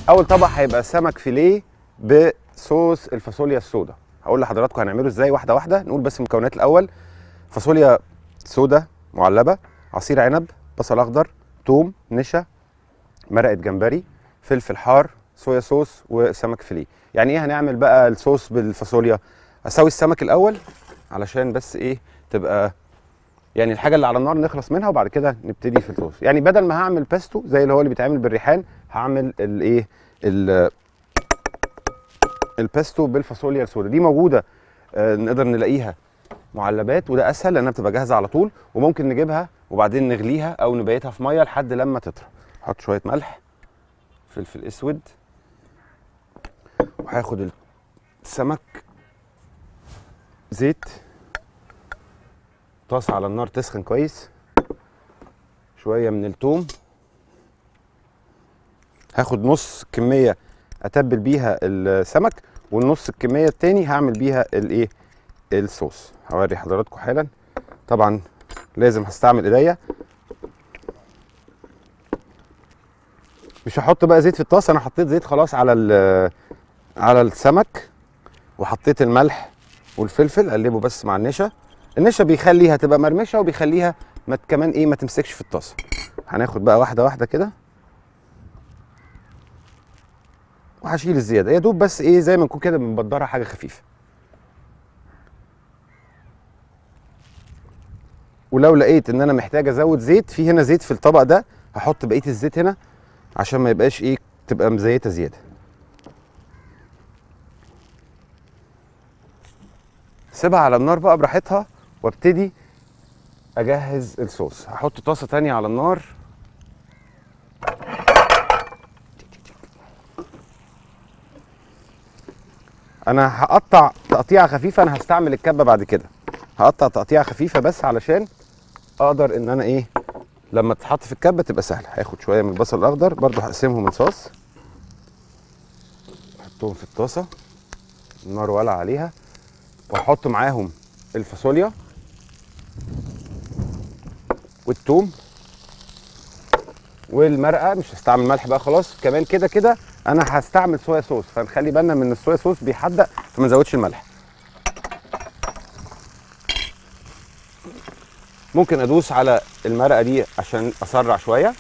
اول طبق هيبقى سمك فيليه بصوص الفاصوليا السوداء هقول لحضراتكم هنعمله ازاي واحده واحده نقول بس المكونات الاول فاصوليا سوداء معلبه عصير عنب بصل اخضر توم نشا مرقه جمبري فلفل حار صويا صوص وسمك فيليه يعني ايه هنعمل بقى الصوص بالفاصوليا اسوي السمك الاول علشان بس ايه تبقى يعني الحاجه اللي على النار نخلص منها وبعد كده نبتدي في الصوص يعني بدل ما هعمل باستو زي اللي هو اللي بيتعمل بالريحان هعمل الايه ال- الباستو بالفاصوليا السوداء دي موجوده آه، نقدر نلاقيها معلبات وده اسهل لانها بتبقى جاهزه على طول وممكن نجيبها وبعدين نغليها او نبيتها في ميه لحد لما تطرى احط شويه ملح فلفل اسود وهاخد السمك زيت طاسه على النار تسخن كويس شويه من الثوم هاخد نص كميه اتبل بيها السمك والنص الكميه التاني هعمل بيها الايه الصوص هوري حضراتكم حالا طبعا لازم هستعمل ايديا مش هحط بقى زيت في الطاسه انا حطيت زيت خلاص على ال- على السمك وحطيت الملح والفلفل اقلبه بس مع النشا النشا بيخليها تبقى مرمشه وبيخليها ما ت- كمان ايه ما تمسكش في الطاسه هناخد بقى واحده واحده كده وهشيل الزياده يا دوب بس ايه زي ما نكون كده بنبدرها حاجه خفيفه ولو لقيت ان انا محتاج ازود زيت في هنا زيت في الطبق ده هحط بقيه الزيت هنا عشان ما يبقاش ايه تبقى مزيته زياده سيبها على النار بقى براحتها وابتدي اجهز الصوص هحط طاسه تانية على النار انا هقطع تقطيعه خفيفه انا هستعمل الكبه بعد كده هقطع تقطيعه خفيفه بس علشان اقدر ان انا ايه لما تتحط في الكبه تبقى سهله هاخد شويه من البصل الاخضر برضو هقسمهم رصاص احطهم في الطاسه النار ولع عليها واحط معاهم الفاصوليا والثوم والمرقه مش هستعمل ملح بقى خلاص كمان كده كده انا هستعمل صويا صوص فنخلي بالنا من الصويا صوص بيحدق فما نزودش الملح ممكن ادوس على المرقه دي عشان اسرع شويه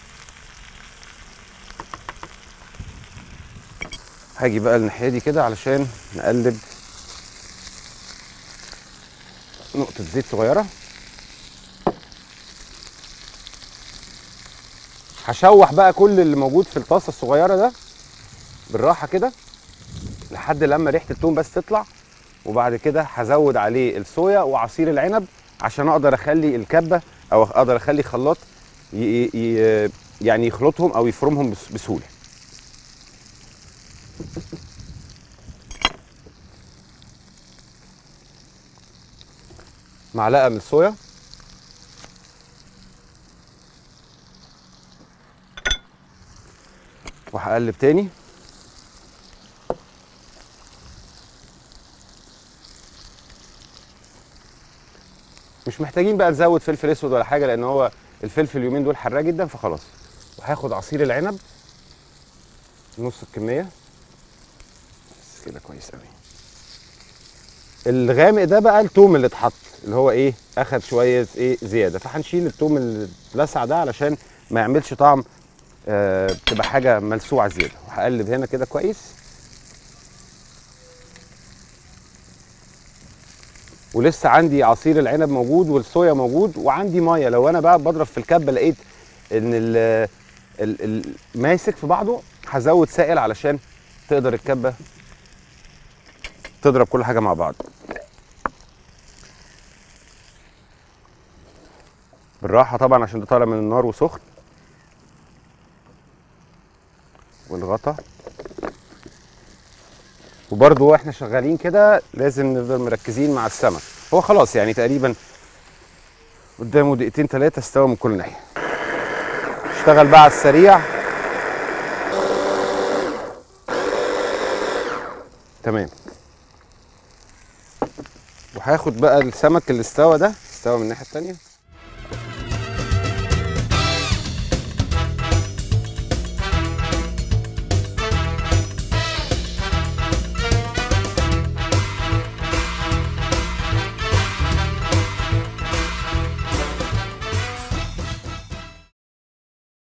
هاجي بقى الناحيه دي كده علشان نقلب نقطه زيت صغيره هشوح بقى كل اللي موجود في الطاسه الصغيره ده بالراحه كده لحد لما ريحه التوم بس تطلع وبعد كده هزود عليه الصويا وعصير العنب عشان اقدر اخلي الكبه او اقدر اخلي خلاط ي- ي- يعني يخلطهم او يفرمهم بس- بسهوله معلقه من الصويا وهقلب تاني مش محتاجين بقى نزود فلفل اسود ولا حاجه لان هو الفلفل اليومين دول حراق جدا فخلاص وهاخد عصير العنب نص الكميه بس كده كويس قوي الغامق ده بقى التوم اللي اتحط اللي هو ايه اخد شويه ايه زياده فهنشيل التوم اللي اتلسع ده علشان ما يعملش طعم آه تبقى حاجه ملسوعه زياده وهقلب هنا كده كويس ولسه عندي عصير العنب موجود والصويا موجود وعندي ميه لو انا بقى بضرب في الكبه لقيت ان ال ال ال ماسك في بعضه هزود سائل علشان تقدر الكبه تضرب كل حاجه مع بعض بالراحه طبعا عشان ده طالع من النار وسخن والغطا وبرضه واحنا شغالين كده لازم نفضل مركزين مع السمك هو خلاص يعني تقريبا قدامه دقيقتين ثلاثة استوى من كل ناحية اشتغل بقى على السريع تمام وهاخد بقى السمك اللي استوى ده استوى من الناحية التانية